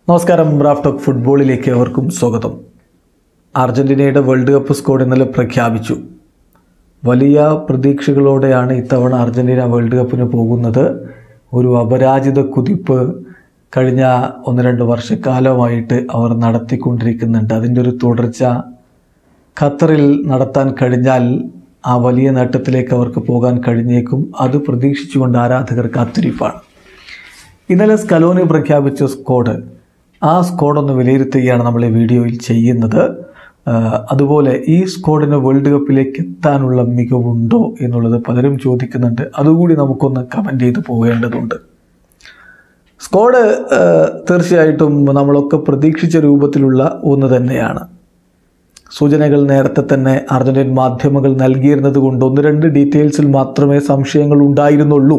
നമസ്കാരം Raf talk ഫുട്ബോളിലേക്ക് അവർക്കും സ്വാഗതം അർജന്റീനയുടെ വേൾഡ് കപ്പ് സ്ക്വാഡ് ഇന്നലെ പ്രഖ്യാപിച്ചു വലിയ പ്രതീക്ഷകളോടെയാണ് ഇത്തവണ അർജന്റീന വേൾഡ് കപ്പിന് പോകുന്നത് ഒരു അപരാജിത കുതിപ്പ് കഴിഞ്ഞ ഒന്ന് രണ്ട് വർഷക്കാലമായിട്ട് അവർ നടത്തിക്കൊണ്ടിരിക്കുന്നുണ്ട് അതിൻ്റെ ഒരു തുടർച്ച ഖത്തറിൽ നടത്താൻ കഴിഞ്ഞാൽ ആ വലിയ നേട്ടത്തിലേക്ക് അവർക്ക് പോകാൻ കഴിഞ്ഞേക്കും അത് പ്രതീക്ഷിച്ചുകൊണ്ട് ആരാധകർ കാത്തിരിപ്പാണ് ഇന്നലെ സ്കലോനി പ്രഖ്യാപിച്ച സ്ക്വാഡ് ആ സ്ക്വാഡൊന്ന് വിലയിരുത്തുകയാണ് നമ്മൾ ഈ വീഡിയോയിൽ ചെയ്യുന്നത് ആ, അതുപോലെ ഈ സ്ക്വാഡിന് വേൾഡ് കപ്പിലേക്ക് എത്താനുള്ള മികവുണ്ടോ എന്നുള്ളത് പലരും ചോദിക്കുന്നുണ്ട് അതുകൂടി നമുക്കൊന്ന് കമൻറ്റ് ചെയ്ത് പോകേണ്ടതുണ്ട് സ്ക്വാഡ് ആ, തീർച്ചയായിട്ടും നമ്മളൊക്കെ പ്രതീക്ഷിച്ച രൂപത്തിലുള്ള ഒന്ന് തന്നെയാണ് സൂചനകൾ നേരത്തെ തന്നെ അർജന്റീൻ മാധ്യമങ്ങൾ നൽകിയിരുന്നത് കൊണ്ട് ഒന്ന് രണ്ട് ഡീറ്റെയിൽസിൽ മാത്രമേ സംശയങ്ങൾ ഉണ്ടായിരുന്നുള്ളൂ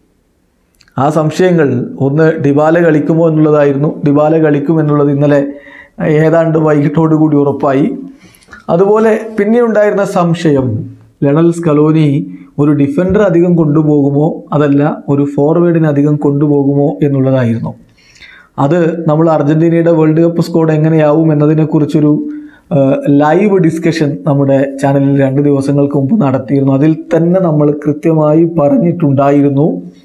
ആ സംശയങ്ങൾ ഒന്ന് ഡിബാല കളിക്കുമോ എന്നുള്ളതായിരുന്നു ഡിബാല കളിക്കും എന്നുള്ളത് ഇന്നലെ ഏതാണ്ട് വൈകിട്ടോടുകൂടി ഉറപ്പായി അതുപോലെ പിന്നെ ഉണ്ടായിരുന്ന സംശയം ലണൽ സ്കലോനി ഒരു ഡിഫൻഡർ അധികം കൊണ്ടുപോകുമോ അതല്ല ഒരു ഫോർവേഡിന് അധികം കൊണ്ടുപോകുമോ എന്നുള്ളതായിരുന്നു അത് നമ്മൾ അർജന്റീനയുടെ വേൾഡ് കപ്പ് സ്കോഡ് എങ്ങനെയാവും എന്നതിനെക്കുറിച്ചൊരു ലൈവ് ഡിസ്കഷൻ നമ്മുടെ ചാനലിൽ രണ്ട് ദിവസങ്ങൾക്ക് മുമ്പ് നടത്തിയിരുന്നു അതിൽ തന്നെ നമ്മൾ കൃത്യമായി പറഞ്ഞിട്ടുണ്ടായിരുന്നു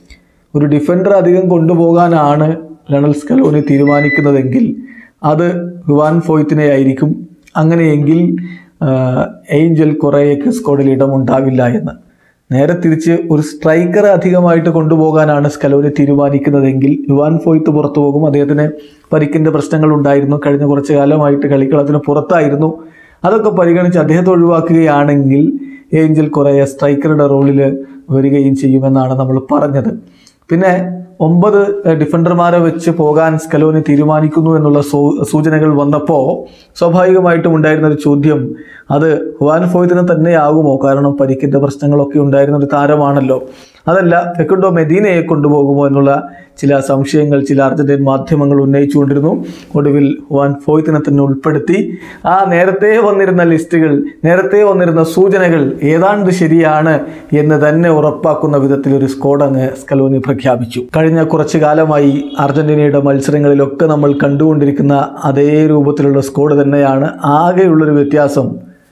ഒരു ഡിഫൻഡർ അധികം കൊണ്ടുപോകാനാണ് ലണൽ സ്കലോനി തീരുമാനിക്കുന്നതെങ്കിൽ അത് ഹുവാൻ ഫോയ്ത്തിനെ ആയിരിക്കും അങ്ങനെയെങ്കിൽ ആ, ഏഞ്ചൽ കൊറേയൊക്കെ സ്ക്വാഡിൽ ഇടമുണ്ടാവില്ല എന്ന് നേരെ തിരിച്ച് ഒരു സ്ട്രൈക്കറെ അധികമായിട്ട് കൊണ്ടുപോകാനാണ് സ്കലോനി തീരുമാനിക്കുന്നതെങ്കിൽ യുവാൻ ഫോയ്ത്ത് പുറത്തു പോകും അദ്ദേഹത്തിന് പരിക്കിൻ്റെ പ്രശ്നങ്ങൾ ഉണ്ടായിരുന്നു കഴിഞ്ഞ കുറച്ച് കാലമായിട്ട് കളിക്കളത്തിന് പുറത്തായിരുന്നു അതൊക്കെ പരിഗണിച്ച് അദ്ദേഹത്തെ ഒഴിവാക്കുകയാണെങ്കിൽ ഏഞ്ചൽ കുറേ സ്ട്രൈക്കറുടെ റോളിൽ വരികയും ചെയ്യുമെന്നാണ് നമ്മൾ പറഞ്ഞത് പിന്നെ ഒമ്പത് ഡിഫൻഡർമാരെ വെച്ച് പോകാൻ സ്കലോനി തീരുമാനിക്കുന്നു എന്നുള്ള സൂ- സൂചനകൾ വന്നപ്പോൾ സ്വാഭാവികമായിട്ടും ഉണ്ടായിരുന്ന ഒരു ചോദ്യം അത് ഹുവാൻ ഫോയ്തിന് തന്നെയാകുമോ കാരണം പരിക്കിൻ്റെ പ്രശ്നങ്ങളൊക്കെ ഉണ്ടായിരുന്ന ഒരു താരമാണല്ലോ അതല്ല ഫെക്കുണ്ടോ മെദീനയെ കൊണ്ടുപോകുമോ എന്നുള്ള ചില സംശയങ്ങൾ ചില അർജന്റീൻ മാധ്യമങ്ങൾ ഉന്നയിച്ചുകൊണ്ടിരുന്നു ഒടുവിൽ ഹുവാൻ ഫോയ്ത്തിനെ തന്നെ ഉൾപ്പെടുത്തി ആ നേരത്തെ വന്നിരുന്ന ലിസ്റ്റുകൾ നേരത്തെ വന്നിരുന്ന സൂചനകൾ ഏതാണ്ട് ശരിയാണ് എന്ന് തന്നെ ഉറപ്പാക്കുന്ന വിധത്തിൽ ഒരു സ്ക്വാഡ് അങ്ങ് സ്കലോനി പ്രഖ്യാപിച്ചു കഴിഞ്ഞ കുറച്ചു കാലമായി അർജന്റീനയുടെ മത്സരങ്ങളിലൊക്കെ നമ്മൾ കണ്ടുകൊണ്ടിരിക്കുന്ന അതേ രൂപത്തിലുള്ള സ്ക്വാഡ് തന്നെയാണ് ആകെയുള്ളൊരു വ്യത്യാസം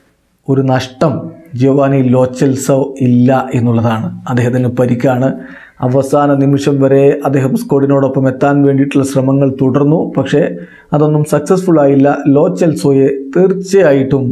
ഒരു നഷ്ടം ജിയോവാനി ലോച്ചെൽസോ ഇല്ല എന്നുള്ളതാണ് അദ്ദേഹത്തിന് പരിക്കാണ് അവസാന നിമിഷം വരെ അദ്ദേഹം സ്ക്വാഡിനോടൊപ്പം എത്താൻ വേണ്ടിയിട്ടുള്ള ശ്രമങ്ങൾ തുടർന്നു പക്ഷേ അതൊന്നും സക്സസ്ഫുൾ ആയില്ല ലോച്ചെൽസോയെ തീർച്ചയായിട്ടും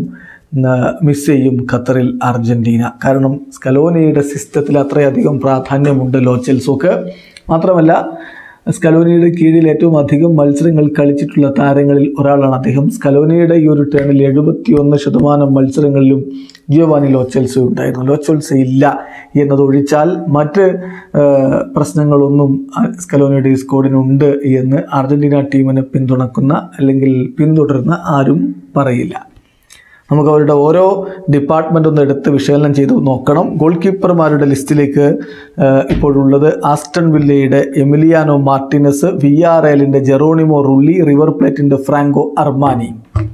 മിസ് ചെയ്യും ഖത്തറിൽ അർജൻറ്റീന കാരണം സ്കലോനിയുടെ സിസ്റ്റത്തിൽ അത്രയധികം പ്രാധാന്യമുണ്ട് ലോച്ചെൽസോക്ക് മാത്രമല്ല സ്കലോനിയുടെ കീഴിൽ ഏറ്റവും അധികം മത്സരങ്ങൾ കളിച്ചിട്ടുള്ള താരങ്ങളിൽ ഒരാളാണ് അദ്ദേഹം സ്കലോനിയുടെ ഈ ഒരു ടേണിൽ എഴുപത്തിയൊന്ന് ശതമാനം മത്സരങ്ങളിലും ജിയോവാനി ലോച്ചൽസ ഉണ്ടായിരുന്നു ലോച്ചൽസ ഇല്ല എന്നതൊഴിച്ചാൽ മറ്റ് ആ, പ്രശ്നങ്ങളൊന്നും ആ സ്കലോനിയുടെ ഈ സ്കോഡിനുണ്ട് എന്ന് അർജന്റീന ടീമിനെ പിന്തുണക്കുന്ന അല്ലെങ്കിൽ പിന്തുടരുന്ന ആരും പറയില്ല നമുക്ക് അവരുടെ ഓരോ ഡിപ്പാർട്ട്മെൻ്റ് ഒന്ന് എടുത്ത് വിശകലനം ചെയ്ത് നോക്കണം ഗോൾ കീപ്പർമാരുടെ ലിസ്റ്റിലേക്ക് ആ, ഇപ്പോഴുള്ളത് ആസ്റ്റൺ വില്ലയുടെ എമിലിയാനോ മാർട്ടിനസ് വി ആർ എല്ലിൻ്റെ ജെറോണിമോ റുള്ളി റിവർ പ്ലേറ്റിൻ്റെ ഫ്രാങ്കോ അർമാനി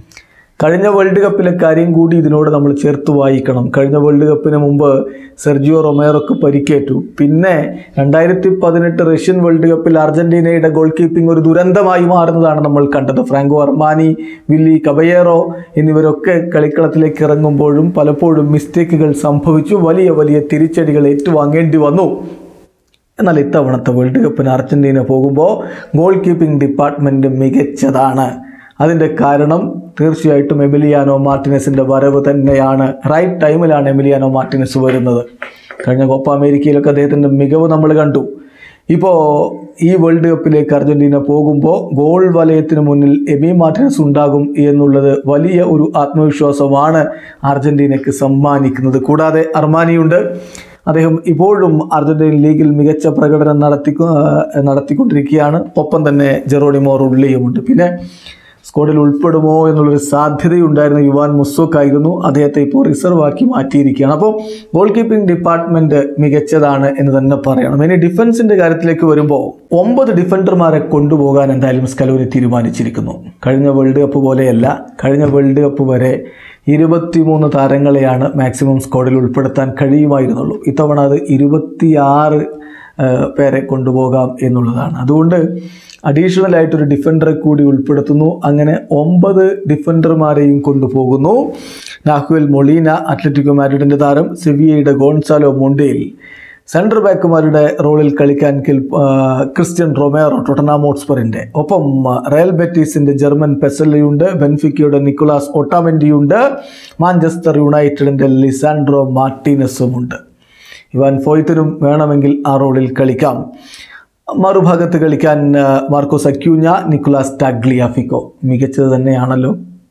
കഴിഞ്ഞ വേൾഡ് കപ്പിലെ കാര്യം കൂടി ഇതിനോട് നമ്മൾ ചേർത്ത് വായിക്കണം കഴിഞ്ഞ വേൾഡ് കപ്പിന് മുമ്പ് സെർജിയോ റൊമേറോക്ക് പരിക്കേറ്റു പിന്നെ രണ്ടായിരത്തി പതിനെട്ട് റഷ്യൻ വേൾഡ് കപ്പിൽ അർജന്റീനയുടെ ഗോൾ കീപ്പിംഗ് ഒരു ദുരന്തമായി മാറുന്നതാണ് നമ്മൾ കണ്ടത് ഫ്രാങ്കോ അർമാനി വില്ലി കബയേറോ എന്നിവരൊക്കെ കളിക്കളത്തിലേക്ക് ഇറങ്ങുമ്പോഴും പലപ്പോഴും മിസ്റ്റേക്കുകൾ സംഭവിച്ചു വലിയ വലിയ തിരിച്ചടികൾ ഏറ്റുവാങ്ങേണ്ടി വന്നു എന്നാൽ ഇത്തവണത്തെ വേൾഡ് കപ്പിന് അർജന്റീന പോകുമ്പോൾ ഗോൾ കീപ്പിംഗ് ഡിപ്പാർട്ട്മെൻറ്റ് മികച്ചതാണ് അതിൻ്റെ കാരണം തീർച്ചയായിട്ടും എമിലിയാനോ മാർട്ടിനസിൻ്റെ വരവ് തന്നെയാണ് റൈറ്റ് ടൈമിലാണ് എമിലിയാനോ മാർട്ടിനസ് വരുന്നത് കഴിഞ്ഞ കോപ്പ അമേരിക്കയിലൊക്കെ അദ്ദേഹത്തിൻ്റെ മികവ് നമ്മൾ കണ്ടു ഇപ്പോൾ ഈ വേൾഡ് കപ്പിലേക്ക് അർജന്റീന പോകുമ്പോൾ ഗോൾ വലയത്തിന് മുന്നിൽ എമി മാർട്ടിനസ് ഉണ്ടാകും എന്നുള്ളത് വലിയ ഒരു ആത്മവിശ്വാസമാണ് അർജന്റീനയ്ക്ക് സമ്മാനിക്കുന്നത് കൂടാതെ അർമാനിയുണ്ട് അദ്ദേഹം ഇപ്പോഴും അർജന്റീൻ ലീഗിൽ മികച്ച പ്രകടനം നടത്തി നടത്തിക്കൊണ്ടിരിക്കുകയാണ് ഒപ്പം തന്നെ ജെറോണിമോ റുള്ളിയുമുണ്ട് പിന്നെ സ്ക്വാഡിൽ ഉൾപ്പെടുമോ എന്നുള്ളൊരു സാധ്യതയുണ്ടായിരുന്ന യുവാൻ മുസ്സോക്കായിരുന്നു അദ്ദേഹത്തെ ഇപ്പോൾ റിസർവ് ആക്കി മാറ്റിയിരിക്കുകയാണ് അപ്പോൾ ഗോൾ കീപ്പിംഗ് ഡിപ്പാർട്ട്മെന്റ് മികച്ചതാണ് എന്ന് തന്നെ പറയണം ഇനി ഡിഫൻസിന്റെ കാര്യത്തിലേക്ക് വരുമ്പോൾ ഒമ്പത് ഡിഫൻഡർമാരെ കൊണ്ടുപോകാൻ എന്തായാലും സ്കലോനി തീരുമാനിച്ചിരിക്കുന്നു കഴിഞ്ഞ വേൾഡ് കപ്പ് പോലെയല്ല കഴിഞ്ഞ വേൾഡ് കപ്പ് വരെ ഇരുപത്തിമൂന്ന് താരങ്ങളെയാണ് മാക്സിമം സ്ക്വാഡിൽ ഉൾപ്പെടുത്താൻ കഴിയുമായിരുന്നുള്ളൂ ഇത്തവണ അത് ഇരുപത്തിയാറ് ആ, പേരെ കൊണ്ടുപോകാം എന്നുള്ളതാണ് അതുകൊണ്ട് അഡീഷണൽ ആയിട്ട് ഒരു ഡിഫൻഡറെ കൂടി ഉൾപ്പെടുത്തുന്നു അങ്ങനെ ഒമ്പത് ഡിഫൻഡർമാരെയും കൊണ്ടുപോകുന്നു നാഹുൽ മൊളീന അത്ലറ്റിക്കോ മാഡ്രിഡിന്റെ താരം സെവിയയുടെ ഗോൺസാലോ മൊണ്ടേൽ സെൻട്രൽ ബാക്കുമാരുടെ റോളിൽ കളിക്കാൻ കിൽ ആ, ക്രിസ്ത്യൻ റൊമേറോ ടൊട്ടനാം ഹോട്ട്സ്പറിന്റെ ഒപ്പം ആ, റയൽ ബെറ്റീസിന്റെ ജർമ്മൻ പെസല്ലയുണ്ട് ബെൻഫിക്കയുടെ നിക്കോളാസ് ഒട്ടാമെൻഡിയുണ്ട് മാഞ്ചസ്റ്റർ യുണൈറ്റഡിന്റെ ലിസാൻഡ്രോ മാർട്ടീനസും ഉണ്ട് ഇവാൻ ഫോയ്ത്തിനും വേണമെങ്കിൽ ആ റോളിൽ കളിക്കാം മറുഭാഗത്ത് കളിക്കാൻ ആ, മാർക്കോസ് അക്യൂഞ്ഞ നിക്കുലാസ് ടാഗ്ലിയാഫിക്കോ മികച്ചത് തന്നെയാണല്ലോ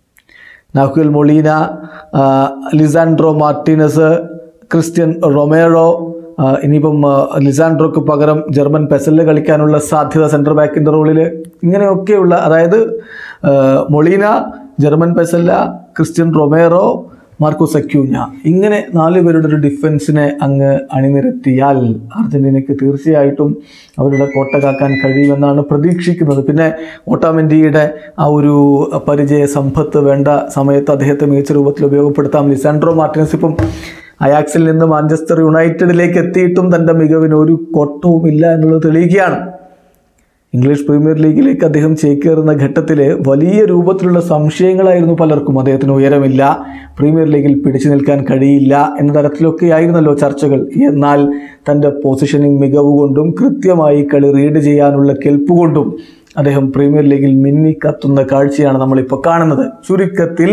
നാഹുൽ മൊളീന ആ, ലിസാൻഡ്രോ മാർട്ടിനസ് ക്രിസ്ത്യൻ റൊമേറോ ആ, ഇനിയിപ്പം ആ, ലിസാൻഡ്രോക്ക് പകരം ജർമ്മൻ പെസലിൽ കളിക്കാനുള്ള സാധ്യത സെൻട്രൽ ബാക്കിൻ്റെ റോളിൽ ഇങ്ങനെയൊക്കെയുള്ള അതായത് ആ, Molina German Pezzella Cristian Romero Marcos Acuna ഇങ്ങനെ നാല് പേരുടെ ഒരു ഡിഫൻസിനെ അങ്ങ് അണിനിരത്തിയാൽ അർജന്റീനയ്ക്ക് തീർച്ചയായിട്ടും അവരുടെ കോട്ട കാക്കാൻ കഴിയുമെന്നാണ് പ്രതീക്ഷിക്കുന്നത് പിന്നെ ഓട്ടാമെൻറ്റിയുടെ ആ ഒരു പരിചയ സമ്പത്ത് വേണ്ട സമയത്ത് അദ്ദേഹത്തെ മികച്ച രൂപത്തിൽ ഉപയോഗപ്പെടുത്താം ലിസാൻഡ്രോ മാർട്ടിനസ് ഇപ്പം അയാക്സിൽ നിന്ന് മാഞ്ചസ്റ്റർ യുണൈറ്റഡിലേക്ക് എത്തിയിട്ടും തൻ്റെ മികവിന് ഒരു കോട്ടവും ഇല്ല എന്നുള്ളത് തെളിയിക്കുകയാണ് ഇംഗ്ലീഷ് പ്രീമിയർ ലീഗിലേക്ക് അദ്ദേഹം ചേക്കേറുന്ന ഘട്ടത്തിൽ വലിയ രൂപത്തിലുള്ള സംശയങ്ങളായിരുന്നു പലർക്കും അദ്ദേഹത്തിന് ഉയരമില്ല പ്രീമിയർ ലീഗിൽ പിടിച്ചു നിൽക്കാൻ കഴിയില്ല എന്ന തരത്തിലൊക്കെ ആയിരുന്നല്ലോ ചർച്ചകൾ എന്നാൽ തൻ്റെ പൊസിഷനിങ് മികവ് കൊണ്ടും കൃത്യമായി കളി റീഡ് ചെയ്യാനുള്ള കെൽപ്പ് കൊണ്ടും അദ്ദേഹം പ്രീമിയർ ലീഗിൽ മിന്നിക്കത്തുന്ന കാഴ്ചയാണ് നമ്മളിപ്പോൾ കാണുന്നത് ചുരുക്കത്തിൽ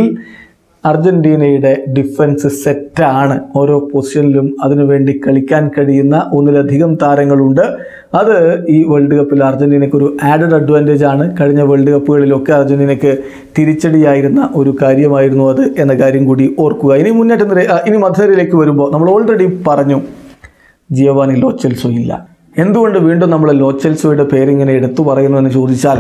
അർജന്റീനയുടെ ഡിഫൻസ് സെറ്റാണ് ഓരോ പൊസിഷനിലും അതിനുവേണ്ടി കളിക്കാൻ കഴിയുന്ന ഒന്നിലധികം താരങ്ങളുണ്ട് അത് ഈ വേൾഡ് കപ്പിൽ അർജന്റീനയ്ക്ക് ഒരു ആഡഡ് അഡ്വാൻറ്റേജ് ആണ് കഴിഞ്ഞ വേൾഡ് കപ്പുകളിലൊക്കെ അർജന്റീനയ്ക്ക് തിരിച്ചടിയായിരുന്ന ഒരു കാര്യമായിരുന്നു അത് എന്ന കാര്യം കൂടി ഓർക്കുക ഇനി മുന്നേറ്റം നിര ആ, ഇനി മധ്യനിരയിലേക്ക് വരുമ്പോൾ നമ്മൾ ഓൾറെഡി പറഞ്ഞു ജിയോവാനി ലോച്ചെൽസോ ഇല്ല എന്തുകൊണ്ട് വീണ്ടും നമ്മൾ ലോച്ചെൽസോയുടെ പേരിങ്ങനെ എടുത്തു പറയുന്നു എന്ന് ചോദിച്ചാൽ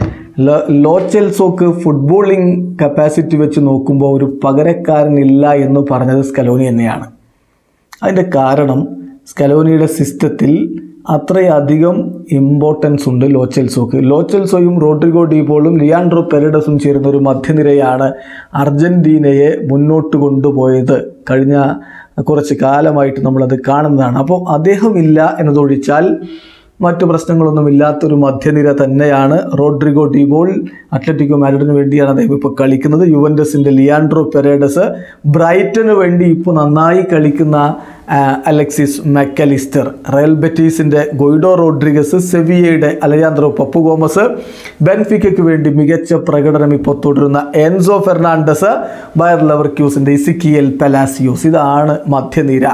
ലോ- ലോച്ചെൽസോക്ക് ഫുട്ബോളിംഗ് കപ്പാസിറ്റി വെച്ച് നോക്കുമ്പോൾ ഒരു പകരക്കാരനില്ല എന്ന് പറഞ്ഞത് സ്കലോനി തന്നെയാണ് അതിൻ്റെ കാരണം സ്കലോനിയുടെ സിസ്റ്റത്തിൽ അത്രയധികം ഇമ്പോർട്ടൻസ് ഉണ്ട് ലോച്ചെൽസോക്ക് ലോച്ചെൽസോയും റോഡ്രിഗോ ഡീപോളും ലിയാൻഡ്രോ പെരഡസും ചേരുന്ന ഒരു മധ്യനിരയാണ് അർജന്റീനയെ മുന്നോട്ട് കൊണ്ടുപോയത് കഴിഞ്ഞ കുറച്ച് കാലമായിട്ട് നമ്മളത് കാണുന്നതാണ് അപ്പോൾ അദ്ദേഹം ഇല്ല എന്നതൊഴിച്ചാൽ മറ്റു പ്രശ്നങ്ങളൊന്നും ഇല്ലാത്തൊരു മധ്യനിര തന്നെയാണ് റോഡ്രിഗോ ഡിബോൾ അത്ലറ്റിക്കോ മാരിഡിന് വേണ്ടിയാണ് അദ്ദേഹം ഇപ്പോൾ കളിക്കുന്നത് യുവൻഡസിൻ്റെ ലിയാൻഡ്രോ പെരേഡസ് ബ്രൈറ്റന് വേണ്ടി ഇപ്പോൾ നന്നായി കളിക്കുന്ന ആ, അലക്സിസ് മെക്കലിസ്റ്റർ റയൽ ബെറ്റീസിൻ്റെ ഗൊയ്ഡോ റോഡ്രിഗസ് സെവിയയുടെ അലയാന്ത്രോ പപ്പുഗോമസ് ബെൻഫിക്കയ്ക്ക് വേണ്ടി മികച്ച പ്രകടനം ഇപ്പോൾ തുടരുന്ന എൻസോ ഫെർണാണ്ടസ് ബയർ ലെവർക്യൂസിൻ്റെ ഇസിക്കിയൽ പെലാസിയോസ് ഇതാണ് മധ്യനിര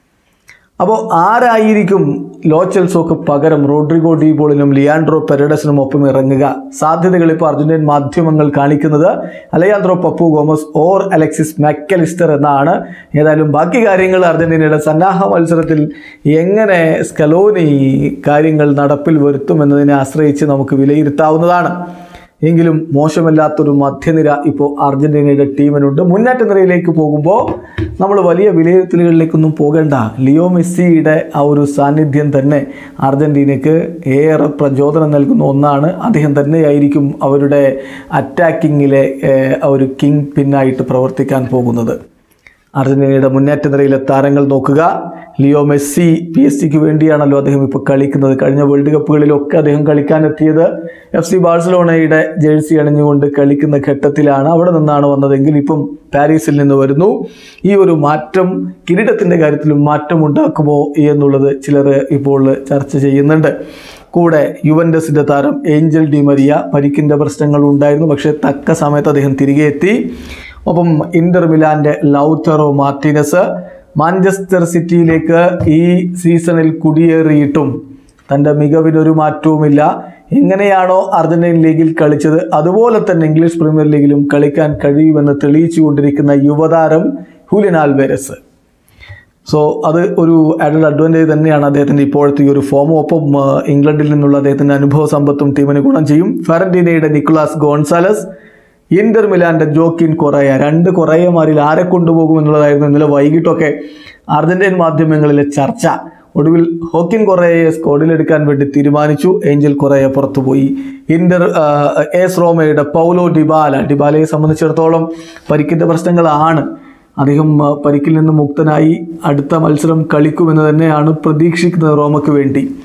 അപ്പോൾ ആരായിരിക്കും ലോച്ചെൽസോക്ക് പകരം റോഡ്രിഗോ ഡീബോളിനും ലിയാൻഡ്രോ പെരഡസിനും ഒപ്പം ഇറങ്ങുക സാധ്യതകൾ ഇപ്പോൾ അർജന്റീൻ മാധ്യമങ്ങൾ കാണിക്കുന്നത് Alejandro Papu Gomez or Alexis Mac Allister എന്നാണ് ഏതായാലും ബാക്കി കാര്യങ്ങൾ അർജന്റീനയുടെ സന്നാഹ മത്സരത്തിൽ എങ്ങനെ സ്കലോനി കാര്യങ്ങൾ നടപ്പിൽ വരുത്തുമെന്നതിനെ ആശ്രയിച്ച് നമുക്ക് വിലയിരുത്താവുന്നതാണ് എങ്കിലും മോശമല്ലാത്തൊരു മധ്യനിര ഇപ്പോൾ അർജന്റീനയുടെ ടീമിനുണ്ട് മുന്നേറ്റ നിരയിലേക്ക് പോകുമ്പോൾ നമ്മൾ വലിയ വിലയിരുത്തലുകളിലേക്കൊന്നും പോകേണ്ട ലിയോ മെസ്സിയുടെ ആ ഒരു സാന്നിധ്യം തന്നെ അർജന്റീനയ്ക്ക് ഏറെ പ്രചോദനം നൽകുന്ന ഒന്നാണ് അദ്ദേഹം തന്നെയായിരിക്കും അവരുടെ അറ്റാക്കിങ്ങിലെ ഏഹ്, ആ ഒരു കിങ് പിന്നായിട്ട് പ്രവർത്തിക്കാൻ പോകുന്നത് അർജന്റീനയുടെ മുന്നേറ്റ നിരയിലെ താരങ്ങൾ നോക്കുക ലിയോ മെസ്സി പി എസ് സിക്ക് വേണ്ടിയാണല്ലോ അദ്ദേഹം ഇപ്പോൾ കളിക്കുന്നത് കഴിഞ്ഞ വേൾഡ് കപ്പുകളിലൊക്കെ അദ്ദേഹം കളിക്കാനെത്തിയത് എഫ് സി ബാഴ്സലോണയുടെ ജേഴ്സി അണിഞ്ഞുകൊണ്ട് കളിക്കുന്ന ഘട്ടത്തിലാണ് അവിടെ നിന്നാണ് വന്നതെങ്കിൽ ഇപ്പം പാരീസിൽ നിന്ന് വരുന്നു ഈ ഒരു മാറ്റം കിരീടത്തിൻ്റെ കാര്യത്തിലും മാറ്റം ഉണ്ടാക്കുമോ എന്നുള്ളത് ചിലർ ഇപ്പോൾ ചർച്ച ചെയ്യുന്നുണ്ട് കൂടെ യുവൻഡസിൻ്റെ താരം ഏഞ്ചൽ ഡി മരിയ പരിക്കിൻ്റെ പ്രശ്നങ്ങൾ ഉണ്ടായിരുന്നു പക്ഷേ തക്ക സമയത്ത് അദ്ദേഹം തിരികെ എത്തി ഒപ്പം ഇന്റർ മിലാന്റെ ലൗറ്ററോ മാർട്ടിനസ് മാഞ്ചസ്റ്റർ സിറ്റിയിലേക്ക് ഈ സീസണിൽ കുടിയേറിയിട്ടും തൻ്റെ മികവിനൊരു മാറ്റവുമില്ല എങ്ങനെയാണോ അർജന്റീൻ ലീഗിൽ കളിച്ചത് അതുപോലെ തന്നെ ഇംഗ്ലീഷ് പ്രീമിയർ ലീഗിലും കളിക്കാൻ കഴിയുമെന്ന് തെളിയിച്ചു കൊണ്ടിരിക്കുന്ന യുവതാരം ഹുലിൻ ആൽവേരസ് സോ അത് ഒരു ആഡഡ് അഡ്വാൻറ്റേജ് തന്നെയാണ് അദ്ദേഹത്തിൻ്റെ ഇപ്പോഴത്തെ ഈ ഒരു ഫോമും ഒപ്പം ആ, ഇംഗ്ലണ്ടിൽ നിന്നുള്ള അദ്ദേഹത്തിൻ്റെ അനുഭവ സമ്പത്തും ടീമിന് ഗുണം ചെയ്യും ഫെറന്റീനയുടെ നിക്കുലാസ് ഗോൺസാലസ് ഇന്റർ മിലാന്റെ ജോക്കിൻ കൊറയ രണ്ട് കൊറയമാരിൽ ആരെ കൊണ്ടുപോകും എന്നുള്ളതായിരുന്നു ഇന്നലെ വൈകിട്ടൊക്കെ അർജന്റീൻ മാധ്യമങ്ങളിലെ ചർച്ച ഒടുവിൽ ഹോക്കിൻ കൊറയെ സ്ക്വാഡിലെടുക്കാൻ വേണ്ടി തീരുമാനിച്ചു ഏഞ്ചൽ കൊറയ പുറത്തുപോയി ഇന്റർ ആ, എസ് റോമയുടെ പൗലോ ഡിബാല ഡിബാലയെ സംബന്ധിച്ചിടത്തോളം പരിക്കിൻ്റെ പ്രശ്നങ്ങളാണ് അദ്ദേഹം ആ, പരിക്കിൽ നിന്ന് മുക്തനായി അടുത്ത മത്സരം കളിക്കുമെന്ന് തന്നെയാണ് പ്രതീക്ഷിക്കുന്നത് റോമയ്ക്ക് വേണ്ടി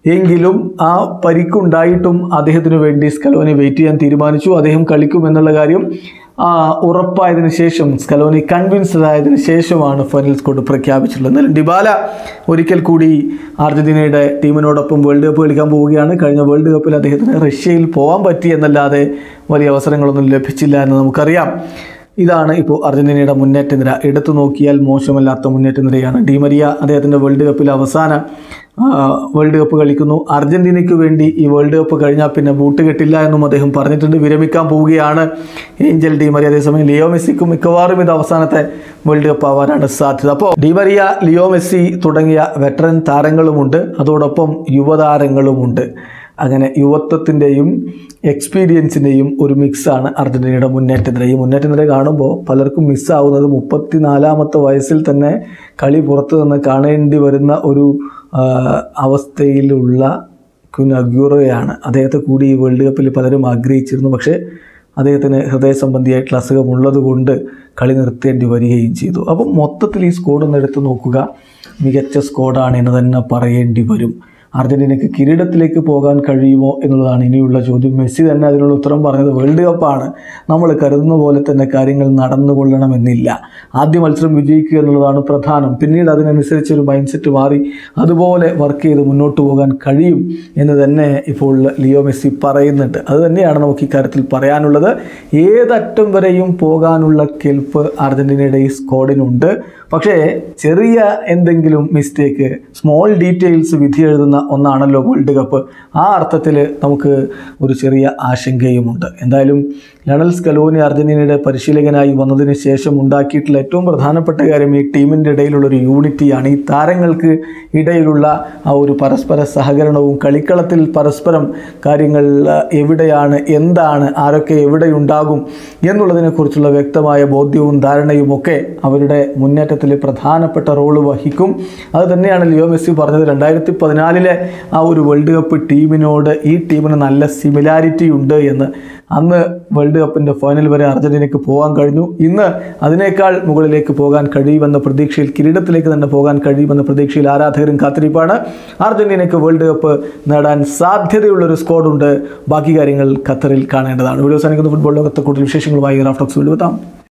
എങ്കിലും ആ പരിക്കുണ്ടായിട്ടും അദ്ദേഹത്തിന് വേണ്ടി സ്കലോനി വെയിറ്റ് ചെയ്യാൻ തീരുമാനിച്ചു അദ്ദേഹം കളിക്കും എന്നുള്ള കാര്യം ആ, ഉറപ്പായതിനു ശേഷം സ്കലോനി കൺവിൻസ്ഡ് ആയതിനു ശേഷമാണ് ഫൈനൽ സ്കോഡ് പ്രഖ്യാപിച്ചിട്ടുള്ളത് എന്നാലും ഡിബാല ഒരിക്കൽ കൂടി അർജന്റീനയുടെ ടീമിനോടൊപ്പം വേൾഡ് കപ്പ് കളിക്കാൻ പോവുകയാണ് കഴിഞ്ഞ വേൾഡ് കപ്പിൽ അദ്ദേഹത്തിന് റഷ്യയിൽ പോകാൻ പറ്റി എന്നല്ലാതെ വലിയ അവസരങ്ങളൊന്നും ലഭിച്ചില്ല എന്ന് നമുക്കറിയാം ഇതാണ് ഇപ്പോൾ അർജന്റീനയുടെ മുന്നേറ്റ നിര എടുത്തു നോക്കിയാൽ മോശമല്ലാത്ത മുന്നേറ്റ നിരയാണ് ഡിമരിയ അദ്ദേഹത്തിൻ്റെ വേൾഡ് കപ്പിൽ അവസാന ആ, വേൾഡ് കപ്പ് കളിക്കുന്നു അർജന്റീനയ്ക്ക് വേണ്ടി ഈ വേൾഡ് കപ്പ് കഴിഞ്ഞാൽ പിന്നെ ബൂട്ട് കെട്ടില്ല എന്നും അദ്ദേഹം പറഞ്ഞിട്ടുണ്ട് വിരമിക്കാൻ പോവുകയാണ് ഏഞ്ചൽ ഡിമരിയ അതേസമയം ലിയോ മെസ്സിക്കും മിക്കവാറും ഇത് അവസാനത്തെ വേൾഡ് കപ്പ് ആവാനാണ് സാധ്യത അപ്പോൾ ഡിമരിയ ലിയോ മെസ്സി തുടങ്ങിയ വെറ്ററൻ താരങ്ങളുമുണ്ട് അതോടൊപ്പം യുവതാരങ്ങളുമുണ്ട് അങ്ങനെ യുവത്വത്തിൻ്റെയും എക്സ്പീരിയൻസിൻ്റെയും ഒരു മിക്സാണ് അർജൻറ്റീനയുടെ മുന്നേറ്റ നിര ഈ മുന്നേറ്റ നിര കാണുമ്പോൾ പലർക്കും മിസ്സാവുന്നത് മുപ്പത്തിനാലാമത്തെ വയസ്സിൽ തന്നെ കളി പുറത്തു നിന്ന് കാണേണ്ടി വരുന്ന ഒരു ആ, അവസ്ഥയിലുള്ള കുൻ അഗ്യൂറോയാണ് അദ്ദേഹത്തെ കൂടി ഈ വേൾഡ് കപ്പിൽ പലരും ആഗ്രഹിച്ചിരുന്നു പക്ഷേ അദ്ദേഹത്തിന് ഹൃദയ സംബന്ധിയായിട്ടുള്ള അസുഖമുള്ളത് കൊണ്ട് കളി നിർത്തേണ്ടി വരികയും ചെയ്തു അപ്പം മൊത്തത്തിൽ ഈ സ്കോഡ് ഒന്ന് എടുത്ത് നോക്കുക മികച്ച സ്കോഡാണ് എന്ന് തന്നെ പറയേണ്ടി വരും അർജന്റീനയ്ക്ക് കിരീടത്തിലേക്ക് പോകാൻ കഴിയുമോ എന്നുള്ളതാണ് ഇനിയുള്ള ചോദ്യം മെസ്സി തന്നെ അതിനുള്ള ഉത്തരം പറഞ്ഞത് വേൾഡ് കപ്പാണ് നമ്മൾ കരുതുന്ന പോലെ തന്നെ കാര്യങ്ങൾ നടന്നുകൊള്ളണമെന്നില്ല ആദ്യ മത്സരം വിജയിക്കുക എന്നുള്ളതാണ് പ്രധാനം പിന്നീട് അതിനനുസരിച്ച് ഒരു മൈൻഡ് സെറ്റ് മാറി അതുപോലെ വർക്ക് ചെയ്ത് മുന്നോട്ട് പോകാൻ കഴിയും എന്ന് തന്നെ ഇപ്പോൾ ലിയോ മെസ്സി പറയുന്നുണ്ട് അത് തന്നെയാണ് നമുക്ക് ഇക്കാര്യത്തിൽ പറയാനുള്ളത് ഏതറ്റം വരെയും പോകാനുള്ള കെൽപ്പ് അർജന്റീനയുടെ ഈ സ്ക്വാഡിനുണ്ട് പക്ഷേ ചെറിയ എന്തെങ്കിലും മിസ്റ്റേക്ക് സ്മോൾ ഡീറ്റെയിൽസ് വിധി എഴുതുന്ന ഒന്നാണല്ലോ വേൾഡ് കപ്പ് ആ അർത്ഥത്തിൽ നമുക്ക് ഒരു ചെറിയ ആശങ്കയുമുണ്ട് എന്തായാലും ലണൽ സ്കലോനി അർജന്റീനയുടെ പരിശീലകനായി വന്നതിന് ശേഷം ഉണ്ടാക്കിയിട്ടുള്ള ഏറ്റവും പ്രധാനപ്പെട്ട കാര്യം ഈ ടീമിൻ്റെ ഇടയിലുള്ള ഒരു യൂണിറ്റിയാണ് ഈ താരങ്ങൾക്ക് ഇടയിലുള്ള ആ ഒരു പരസ്പര സഹകരണവും കളിക്കളത്തിൽ പരസ്പരം കാര്യങ്ങൾ ആ, എവിടെയാണ് എന്താണ് ആരൊക്കെ എവിടെയുണ്ടാകും എന്നുള്ളതിനെക്കുറിച്ചുള്ള വ്യക്തമായ ബോധ്യവും ധാരണയും ഒക്കെ അവരുടെ മുന്നേറ്റത്തിൽ പ്രധാനപ്പെട്ട റോള് വഹിക്കും അത് തന്നെയാണ് ലിയോ മെസ്സി പറഞ്ഞത് രണ്ടായിരത്തി പതിനാലിലെ ആ ഒരു വേൾഡ് കപ്പ് ടീമിനോട് ഈ ടീമിന് നല്ല സിമിലാരിറ്റി ഉണ്ട് എന്ന് അന്ന് വേൾഡ് കപ്പിൻ്റെ ഫൈനൽ വരെ അർജന്റീനയ്ക്ക് പോകാൻ കഴിഞ്ഞു ഇന്ന് അതിനേക്കാൾ മുകളിലേക്ക് പോകാൻ കഴിയുമെന്ന പ്രതീക്ഷയിൽ കിരീടത്തിലേക്ക് തന്നെ പോകാൻ കഴിയുമെന്ന പ്രതീക്ഷയിൽ ആരാധകരും കാത്തിരിപ്പാണ് അർജന്റീനയ്ക്ക് വേൾഡ് കപ്പ് നേടാൻ സാധ്യതയുള്ളൊരു സ്ക്വാഡുണ്ട് ബാക്കി കാര്യങ്ങൾ ഖത്തറിൽ കാണേണ്ടതാണ് വീഡിയോ സാധിക്കുന്ന ഫുട്ബോൾ ലോകത്തെ കൂടുതൽ വിശേഷങ്ങളുമായി റാഫ്റ്റോക്സ് വീണ്ടും എത്താം